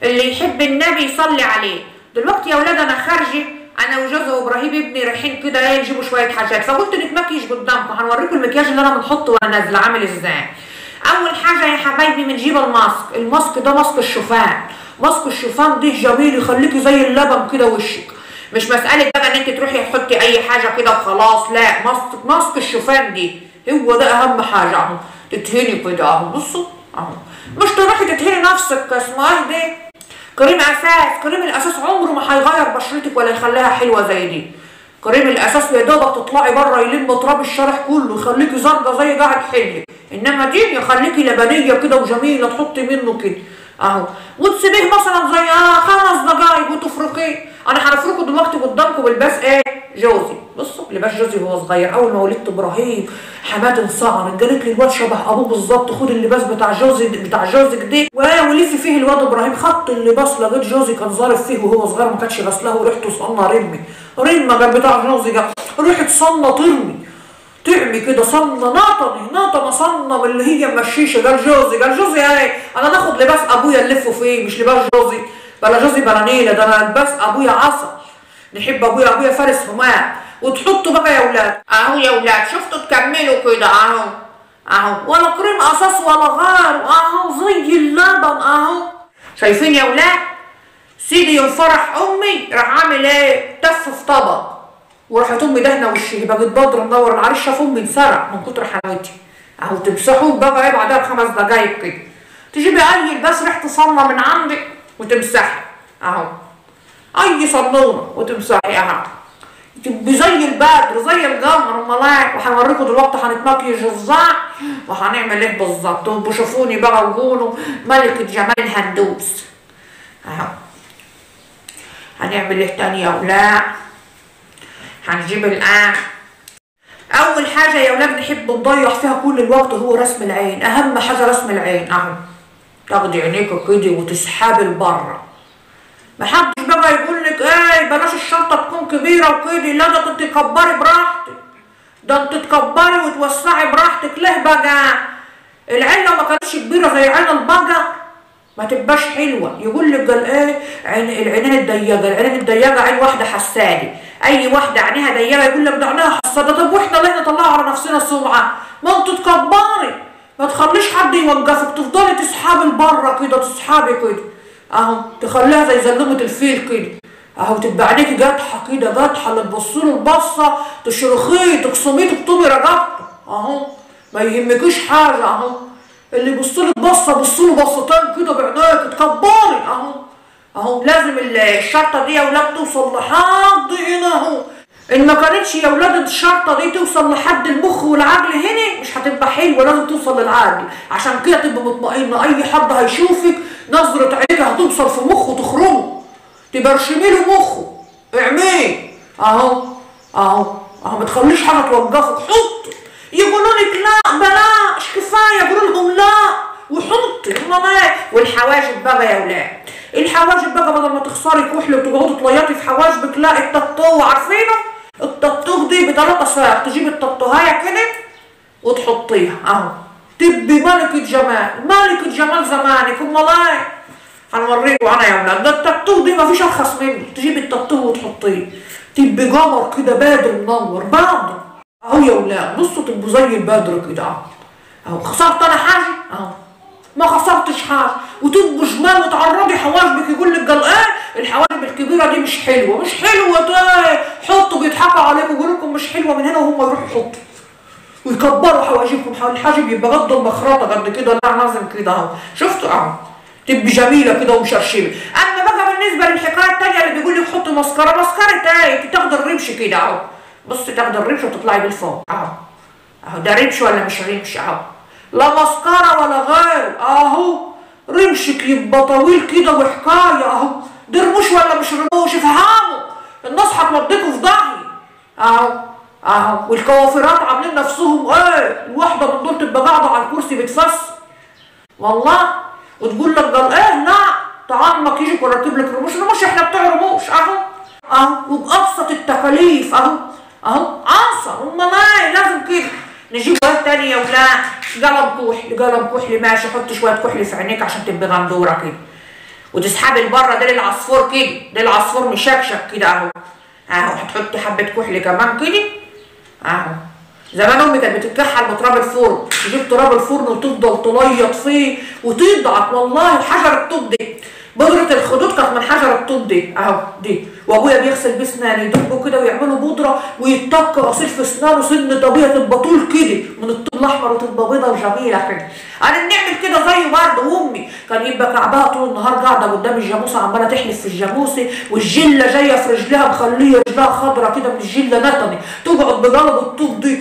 اللي يحب النبي يصلي عليه دلوقتي يا ولاد انا خارجه انا وجوزي وابراهيم ابني رايحين كده ايه نجيبوا شويه حاجات فقلت نتمكيش قدامكم هنوريكم المكياج اللي انا بنحطه وانا نازله عامل ازاي اول حاجه يا حبايبي بنجيب الماسك الماسك ده ماسك الشوفان ماسك الشوفان ده جميل يخليكي زي اللبن كده وشك مش مساله بقى ان انت تروحي تحطي اي حاجه كده وخلاص لا ماسك ماسك الشوفان دي هو ده اهم حاجه اهو تدهني كده اهو بصوا اهو مش تروحي تدهني نفسك اسمه ايه ده كريم اساس كريم الاساس عمره ما هيغير بشرتك ولا يخليها حلوه زي دي كريم الاساس يا دوبك تطلعي بره يلم تراب الشارع كله يخليكي زرقاء زي قاعد حلي انما دي يخليكي لبنيه كده وجميله تحطي منه كده اهو وتسيبيه مثلا زي اه خمس دقايق وتفركيه انا هنفركه دلوقتي قدامكم بالباس ايه جوزي بصوا لباس جوزي وهو صغير اول ما ولدت ابراهيم حماد انصعر قالت لي الواد شبه ابوه بالظبط خد اللباس بتاع جوزي بتاع جوزك ده ولف فيه الواد ابراهيم خدت اللباس لقيت جوزي كان ظارف فيه وهو صغير ما كانش غسله وريحته صنه رمي رمي قال بتاع جوزي ده ريحه صنه ترمي تعمي كده صنة ناطني ناطنة صنة من اللي هي مشيشة قال جوزي قال جوزي ايه انا ناخد لباس ابويا نلفه فيه مش لباس جوزي بلا جوزي بلا نيلة ده انا لباس ابويا عسل نحب ابويا ابويا فارس همام وتحطوا بقى يا ولاد اهو يا ولاد شفتوا تكملوا كده اهو اهو ولا كريم قصاص ولا غار اهو زي اللبن اهو شايفين يا ولاد سيدي يوم فرح امي راح عامل ايه تف في طبق وراحت امي دهنه وشي بقت بدر منور العريس شاف امي انسرع من كتر حلاوتي اهو تمسحوه بقى ايه بعدها بخمس دقايق كده تجيبي اي لباس ريحته صنه من عندك وتمسحي اهو اي صنونه وتمسحي اهو تبقي زي البدر زي القمر امال ايه وهنوريكم دلوقتي هنتمكيج ازاي وهنعمل ايه بالظبط وانتوا شوفوني بقى وقولوا ملكة جمال الهندوس اهو هنعمل ايه تاني يا ولاد هنجيب الآن أول حاجة يا ولاد نحب نضيع فيها كل الوقت هو رسم العين أهم حاجة رسم العين أهو تاخدي عينيك كده وتسحبي لبره محدش بقى يقول لك ايه بلاش الشنطة تكون كبيرة وكده لا ده انت تكبري براحتك ده انت تكبري وتوسعي براحتك ليه بقى العين لو ما كانتش كبيرة زي عين البقر ما تبقاش حلوة يقول لك قال ايه عين العينين الضيقة العينين الضيقة عين واحدة حسادة اي واحدة عينيها ضيقة يقول لك ده عينيها حسادة طب واحنا ليه نطلعها على نفسنا سمعة ما انت تكبري ما تخليش حد يوقفك تفضلي تسحبي لبره كده تسحبي كده اهو تخليها زي زلمة الفيل كده اهو تبقى عينيكي جاتحة كده جاتحة اللي تبصله البصة تشرخيه تقسميه تكتمي رقبته اهو ما يهمكيش حاجة اهو اللي يبصلك بصة بصله بصتين كده بعينيك تكبري اهو اهو لازم الشرطة دي يا ولاد توصل لحد هنا اهو ان ما كانتش يا ولاد الشرطة دي توصل لحد المخ والعقل هنا مش هتبقى حلوة لازم توصل للعقل عشان كده تبقى مطمئنة اي حد هيشوفك نظرة عينيك هتوصل في مخه تخرمه تبرشمي له مخه اعميه اهو اهو اهو ما تخليش حاجة توقفك حط يقولوا لك لا بلاش كفاية يقولوا لهم لا وحطي والحواجب بقى يا ولاد الحواجب بقى بدل ما تخسري كحل وتقعدي تليطي في حواجبك لا التاتو عارفينه التاتو دي بثلاثة ساعة تجيبي التاتوهاية كده وتحطيها اهو تبقي ملكة جمال ملكة جمال زمانك امال ايه هنوريكم انا يا ولاد ده التاتو دي مفيش ارخص منه تجيبي التاتو وتحطيه تبقي قمر كده بدر منور بدر اهو يا ولاد بصوا تبقوا زي البدر كده اهو اهو خسرت انا حاجه اهو ما خسرتش حاجه وتبقوا جمال وتعرضي حواجبك يقول لك قال ايه الحواجب الكبيره دي مش حلوه مش حلوه ده حطوا بيضحكوا عليكم ويقولوا لكم مش حلوه من هنا وهم يروحوا يحطوا ويكبروا حواجبكم حول الحاجب يبقى قد المخرطه قد كده لا لازم كده اهو شفتوا اهو تبقي جميله كده ومشرشبه اما بقى بالنسبه للحكايه الثانيه اللي بيقول لك حطي مسكره مسكره ايه تاخدي الرمش كده اهو بصي تاخدي الرمش وتطلعي بالفوق اهو اهو ده رمش ولا مش رمش اهو لا مسكره ولا غير اهو رمشك يبقى طويل كده وحكايه اهو ده رموش ولا مش رموش افهموا الناس هتوديكوا في داهيه اهو اهو والكوافيرات عاملين نفسهم ايه الواحده من دول تبقى قاعده على الكرسي بتفس والله وتقول لك قال ايه لا تعال ما يجيك ورتب لك رموش رموش احنا بتوع رموش اهو اهو وبابسط التكاليف اهو اهو عنصر امال ايه لازم كده نجيب واحد تاني يا ولاد قلم كحل قلم كحل ماشي حط شويه كحل في عينيك عشان تبقى غندوره كده وتسحبي لبره ده للعصفور كده ده العصفور مشكشك كده اهو اهو هتحطي حبه كحل كمان كده اهو زمان امي كانت بتتكحل بتراب الفرن تجيب تراب الفرن وتفضل تليط فيه وتضعف والله حجر الطوب دي بودرة الخدود كانت من حجر الطوب دي اهو دي وابويا بيغسل بيه اسنانه يدبوا كده ويعملوا بودره ويتك عصير في اسنانه سن طبيعي تبقى طول كده من الطوب الاحمر وتبقى بيضه وجميله كده انا بنعمل كده زيه برضه وامي كان يبقى كعبها طول النهار قاعده قدام الجاموسه عماله تحلف في الجاموسه والجله جايه في رجلها مخليه رجلها خضرا كده من الجله نتني تقعد بقلب الطوب دي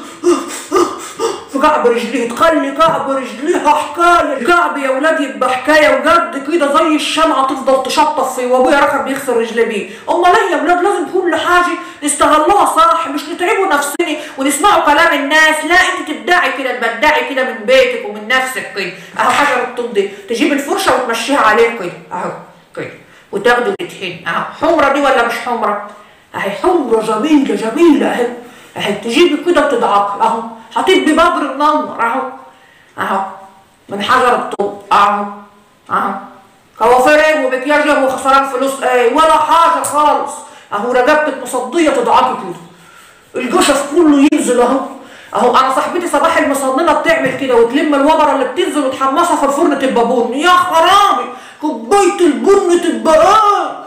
في كعب رجليه تخلي كعب رجليها حكايه الكعب يا ولاد يبقى حكايه وجد كده زي الشمعه تفضل تشطف فيه وابويا ركب بيغسل رجليه بيه امال ايه يا ولاد لازم كل حاجه نستغلها صح مش نتعبوا نفسنا ونسمعوا كلام الناس لا انت تبدعي كده تبدعي كده من بيتك ومن نفسك كده اهو حجر الطوب دي تجيب الفرشه وتمشيها عليه كده اهو كده وتاخده وتطحين اهو حمرة دي ولا مش حمرة اهي حمرة جميلة جميلة اهي اهي تجيبي كده وتدعكي اهو هتدي بدر منور اهو اهو من حجر الطوب اهو اهو كوافير ايه ومكياج ايه وخسران فلوس ايه ولا حاجة خالص اهو رقبتك مصدية تدعكي كده الجشف كله ينزل اهو اهو انا صاحبتي صباح المصننه بتعمل كده وتلم الوبره اللي بتنزل وتحمصها في الفرن تبقى بن يا خرابي كوبايه البن تبقى ايه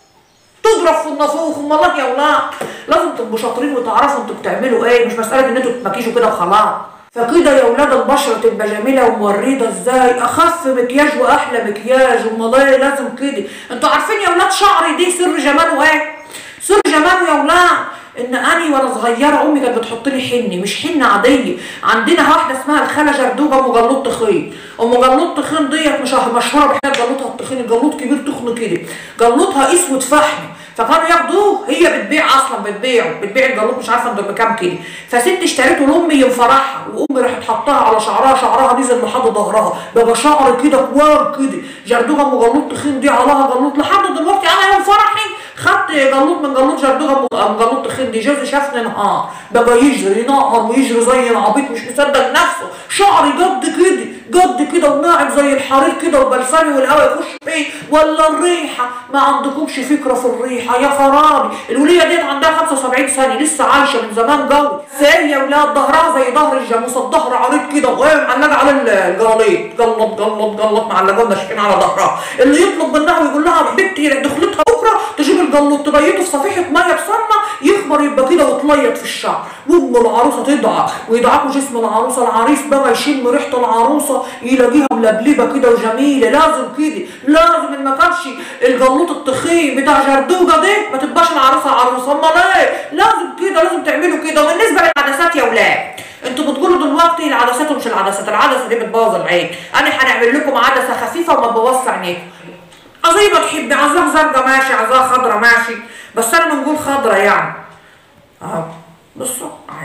تضرب في النافوخ امال إيه يا ولاد لازم تبقوا شاطرين وتعرفوا انتوا بتعملوا ايه مش مساله ان انتوا تمكيجوا كده وخلاص فكده يا ولاد البشره تبقى جميله ومورده ازاي اخف مكياج واحلى مكياج امال ايه لازم كده انتوا عارفين يا ولاد شعري دي سر جماله ايه سر جماله يا ولاد ان اني وانا صغيره امي كانت بتحط لي حني مش حنه عاديه عندنا واحده اسمها الخاله جردوبه ام جلوط تخين ام جلوط تخين ديت مش مشهوره بحكايه جلوطها التخين الجلوط كبير تخن كده جلوطها اسود فحم فكانوا ياخدوه هي بتبيع اصلا بتبيعه بتبيع الجلوط مش عارفه انت بكام كده فست اشتريته لامي ينفرحها وامي راحت حطها على شعرها شعرها نزل لحد ظهرها بقى شعر كده كوار كده جردوجه ام جلوط تخين دي عليها جلوط لحد دلوقتي انا يوم فرحي خدت جلوط من جلوط جردوجه ام جلوط تخين دي جوزي شافني نهار بقى يجري ينقر ويجري زي العبيط مش مصدق نفسه شعري جد كده جد كده وناعم زي الحرير كده وبلساني والهواء يخش فيه ولا الريحه ما عندكمش فكره في الريحه يا خرابي الوليه ديت عندها 75 سنه لسه عايشه من زمان قوي ساي يا ولاد ظهرها زي ظهر الجاموسه الظهر عريض كده وهي معلقه على الجلاليط جلط جلط جلط معلقه ناشفين على ظهرها اللي يطلب منها ويقول لها بنتي دخلتها بكره تجيب الجلط تبيته في صفيحه ميه بسمنه يخمر يبقى كده وتليط في الشعر وام العروسه تدعك ويدعكوا جسم العروسه العريس بقى يشم ريحه العروسه يلاقيها ملبلبه كده وجميله لازم كده لازم ان ما كانش الجلوط التخين بتاع جردوجه دي ما تبقاش العروسه عروسه امال ايه لازم كده لازم تعملوا كده وبالنسبه للعدسات يا ولاد انتوا بتقولوا دلوقتي العدسات ومش العدسات العدسه دي بتبوظ العين انا هنعمل لكم عدسه خفيفه وما تبوظش عينيكم زي ما تحبي عايزاها زرقاء ماشي عايزاها خضرا ماشي بس انا بنقول خضرا يعني اهو بصوا اهي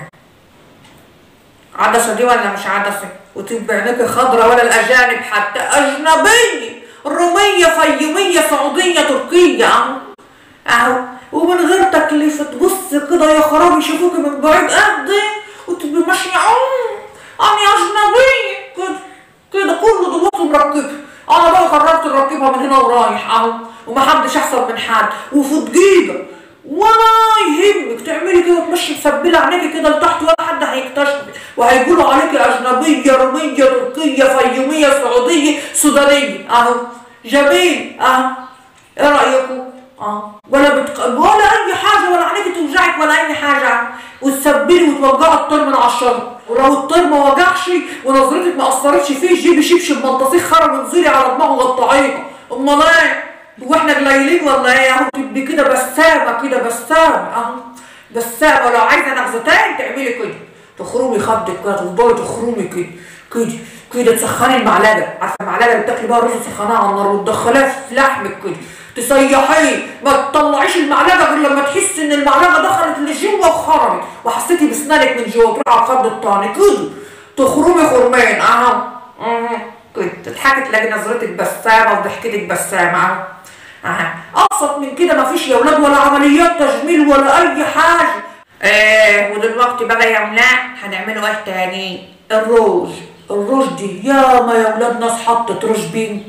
عدسه دي ولا مش عدسه وتبقى عينيك خضرا ولا الاجانب حتى اجنبيه روميه فيوميه سعوديه تركيه اهو اهو ومن غير تكلفه تبص كده يا خرابي يشوفوكي من بعيد قد وتبقي ماشيه ام انا اجنبيه كده كده كله دلوقتي مركبها انا بقى قررت نركبها من هنا ورايح اهو ومحدش احسن من حد وفي دقيقه ولا يهمك تعملي كده تمشي مسبله عينيكي كده لتحت ولا حد هيكتشفك وهيقولوا عليكي اجنبيه روميه تركيه فيوميه سعوديه سودانيه اهو جميل اهو ايه رايكم؟ اه ولا بتق... ولا اي حاجه ولا عينيكي توجعك ولا اي حاجه وتسبلي وتوجعي الطير من على الشجر ولو الطير ما وجعش ونظرتك ما اثرتش فيه جيبي شبشب منتصير خرم وانزلي على دماغه وقطعيها امال ايه؟ واحنا قليلين ولا ايه اهو تبقي كده بسامه كده بسامه اهو بسامه لو عايزه نغزتين تعملي كده تخرمي خدك كده تفضلي تخرمي كده كده كده تسخني المعلقه عارفه المعلقه اللي بتاكلي بيها الرز تسخنيها على النار وتدخليها في لحمك كده تسيحيه ما تطلعيش المعلقه غير لما تحسي ان المعلقه دخلت لجوه وخرمت وحسيتي باسنانك من جوه تروح على الخد التاني كده تخرمي خرمين اهو اهو كده تضحكي تلاقي نظرتك بسامه وضحكتك بسامه اهو اهو ابسط من كده مفيش يا ولاد ولا عمليات تجميل ولا اي حاجه ايه ودلوقتي بقى يا ولاد هنعملوا ايه تاني الروج الروج دي يا ما يا ولاد ناس حطت روج بينك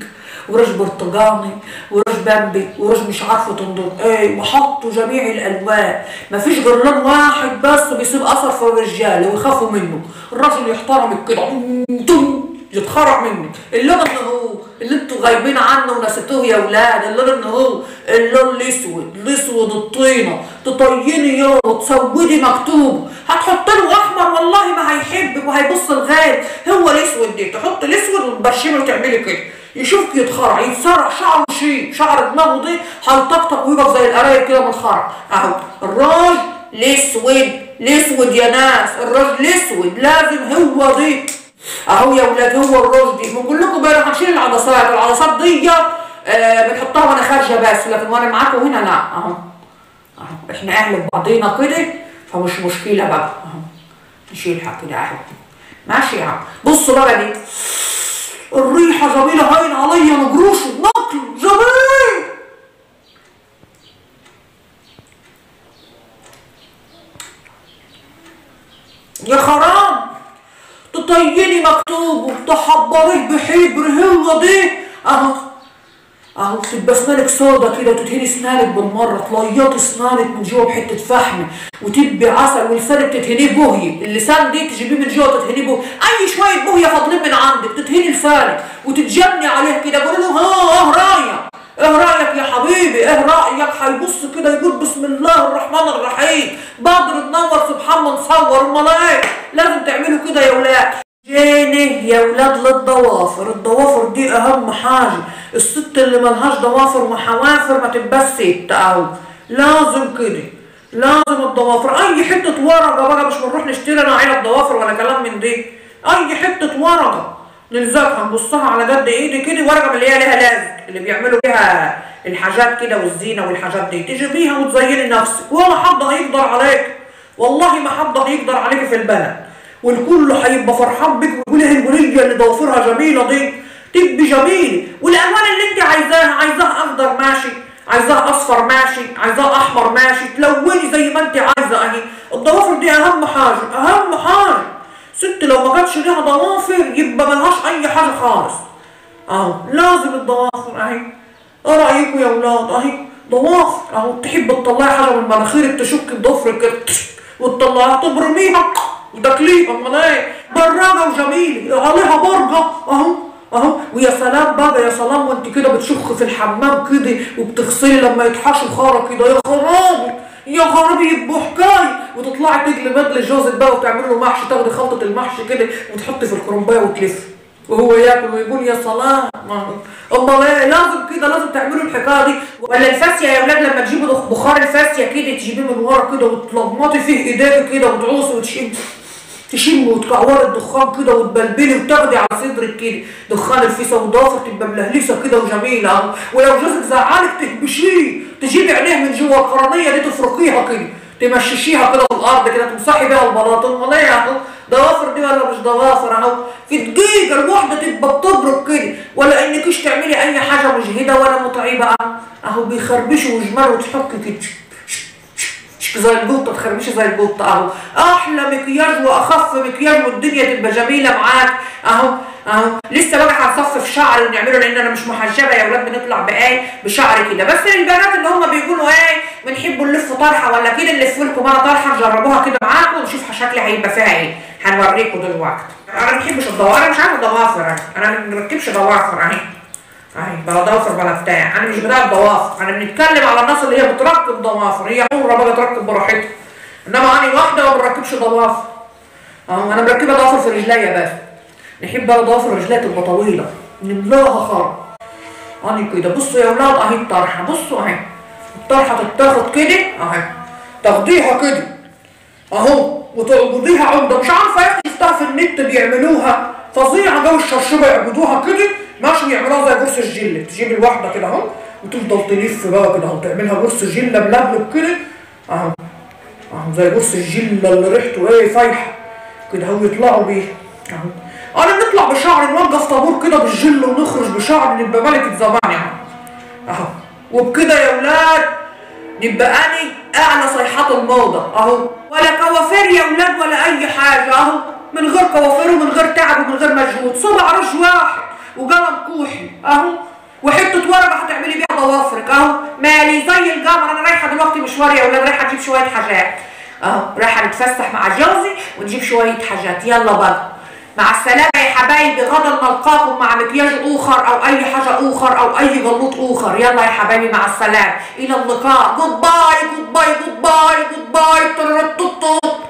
ورش برتقاني ورش بامبي ورش مش عارفه تنضر ايه وحطوا جميع الالوان مفيش غير لون واحد بس بيسيب اثر في الرجاله ويخافوا منه الراجل يحترمك كده يتخرع منك اللون اللي هو اللي انتوا غايبين عنه ونسيتوه يا ولاد اللون اللي هو اللون الاسود الاسود الطينه تطيني يوم وتسودي مكتوب هتحط له احمر والله ما هيحبك وهيبص لغيرك هو الاسود دي تحط الاسود وتبرشمي وتعملي كده يشوفك يتخرع يتسرع شعره شيء شعر دماغه دي هيطقطق ويقف زي القرايب كده من الخرع اهو الراجل الاسود الاسود يا ناس الراجل الاسود لازم هو دي اهو يا ولاد هو الرشدي بنقول لكم بقى هنشيل العدسات العدسات دي آه بنحطها وانا خارجه بس لكن وانا معاكم هنا لا اهو اهو احنا اهل بعضينا كده فمش مشكله بقى اهو نشيلها كده اهو ماشي يا عم بصوا بقى دي الريحه جميله هاين عليا مجروش نقل جميل يا خرام تطيني مكتوب وتحبريه بحبر هو دي اهو اهو تبقى اسنانك سودا كده وتدهني اسنانك بالمره تليطي اسنانك من جوه بحته فحم وتبي عسل ولسانك تدهنيه بوهي اللسان دي تجيبيه من جوه تدهنيه بوهي اي شويه بوهيه فاضلين من عندك تدهني لسانك وتتجني عليه كده قولي له ها اه رايك ايه رايك يا حبيبي ايه رايك هيبص كده يقول بسم الله الرحمن الرحيم بدر تنور سبحان من صور امال ايه لازم تعملوا كده يا ولاد جيني يا ولاد للضوافر الضوافر دي اهم حاجه الست اللي ملهاش ضوافر وحوافر ما تبقاش ست او لازم كده لازم الضوافر اي حته ورقه بقى مش بنروح نشتري انا علب ضوافر ولا كلام من دي اي حته ورقه نلزقها نبصها على قد ايدي كده ورقه من اللي هي ليها لازق اللي بيعملوا بيها الحاجات كده والزينه والحاجات دي تيجي بيها وتزيني نفسك ولا حد هيقدر عليك والله ما حد هيقدر عليك في البلد والكل هيبقى فرحان بك ويقول ايه الوليه اللي ضوافرها جميله دي تبقي جميل والالوان اللي انت عايزاها عايزاها اخضر ماشي عايزاها اصفر ماشي عايزاها احمر ماشي تلوني زي ما انت عايزه اهي الضوافر دي اهم حاجه اهم حاجه ست لو ما كانتش ليها ضوافر يبقى ملهاش اي حاجه خالص اهو لازم الضوافر اهي ايه رايكم يا ولاد اهي ضوافر اهو تحب تطلعي حاجه من مناخيرك تشك ضفرك كده وتطلعيها تبرميها وتاكليها امال ايه براجه وجميله عليها برجه اهو اهو ويا سلام بقى يا سلام وانت كده بتشخ في الحمام كده وبتغسلي لما يتحش الخرا كده يا خرابي يا خرابي يبقوا حكايه وتطلعي تجلي بدل جوزك بقى وتعملي له محشي تاخدي خلطه المحشي كده وتحطي في الكرنبايه وتلفي وهو ياكل ويقول يا سلام امال ايه لازم كده لازم تعملوا الحكايه دي ولا الفاسيه يا اولاد لما تجيبوا بخار الفاسيه كده تجيبيه من ورا كده وتلمطي فيه ايديك كده وتعوصي وتشم تشم وتكعوري الدخان كده وتبلبلي وتاخدي على صدرك كده دخان الفيسه وضافر تبقى ملهلسه كده وجميله ولو جوزك زعلك تهبشيه تجيبي عينيه من جوه القرنيه دي تفرقيها كده تمششيها كده في الارض كده تمسحي بيها البلاط امال ايه اهو ضوافر دي ولا مش ضوافر اهو في دقيقه الواحده تبقى بتبرك كده ولا انكيش تعملي اي حاجه مجهده ولا متعبه اهو بيخربشوا وجمال وتحكي كده زي القطه تخربشي زي القطه اهو احلى مكياج واخف مكياج والدنيا تبقى جميله معاك اهو اهو لسه بقى هنصفف شعري ونعمله لان انا مش محجبه يا اولاد بنطلع بايه بشعر كده بس البنات اللي هم بيقولوا ايه بنحبوا نلف طرحه ولا كده نلف لكم مره طرحه نجربوها كده معاكم ونشوف شكلي هيبقى فيها ايه هنوريكم دلوقتي انا ما بحبش الضوافر انا مش عارفه ضوافر انا ما بركبش ضوافر اهي اهي بلا ضوافر بلا بتاع انا مش بتاع الضوافر انا بنتكلم على الناس اللي هي بتركب ضوافر هي حره بقى تركب براحتها انما انا واحده ما بركبش ضوافر اه انا مركبه ضوافر في رجليا بس نحب بقى ضوافر رجليا تبقى طويله نملاها خرا انا كده بصوا يا اولاد اهي الطرحه بصوا اهي الطرحه تتاخد كده اهي تاخديها كده اهو وتعبديها عقده مش عارفه ايه شفتها في النت بيعملوها فظيعه جو الشرشبه يعبدوها كده ماشي يعملوها زي قرص الجل تجيب الواحده كده اهو وتفضل تلف بقى كده اهو تعملها قرص جله ملبلب كده اهو اهو زي قرص الجله اللي ريحته ايه فايحه كده اهو يطلعوا بيه اهو انا نطلع بشعر نوقف طابور كده بالجل ونخرج بشعر نبقى ملكه زمان يعني اهو وبكده يا ولاد نبقى اني اعلى صيحات الموضه اهو ولا كوافير يا ولاد ولا اي حاجه اهو من غير كوافير ومن غير تعب ومن غير مجهود صبع رش واحد وقلم كوحي اهو وحته ورقه هتعملي بيها ضوافرك اهو مالي زي الجمر انا رايحه دلوقتي مشوار يا ولاد رايحه اجيب شويه حاجات اهو رايحه نتفسح مع جوزي ونجيب شويه حاجات يلا بقى مع السلامة يا حبايبي غدا نلقاكم مع مكياج اخر او اي حاجة اخر او اي جلوط اخر يلا يا حبايبي مع السلامة الى اللقاء جود باي جود باي جود باي جود باي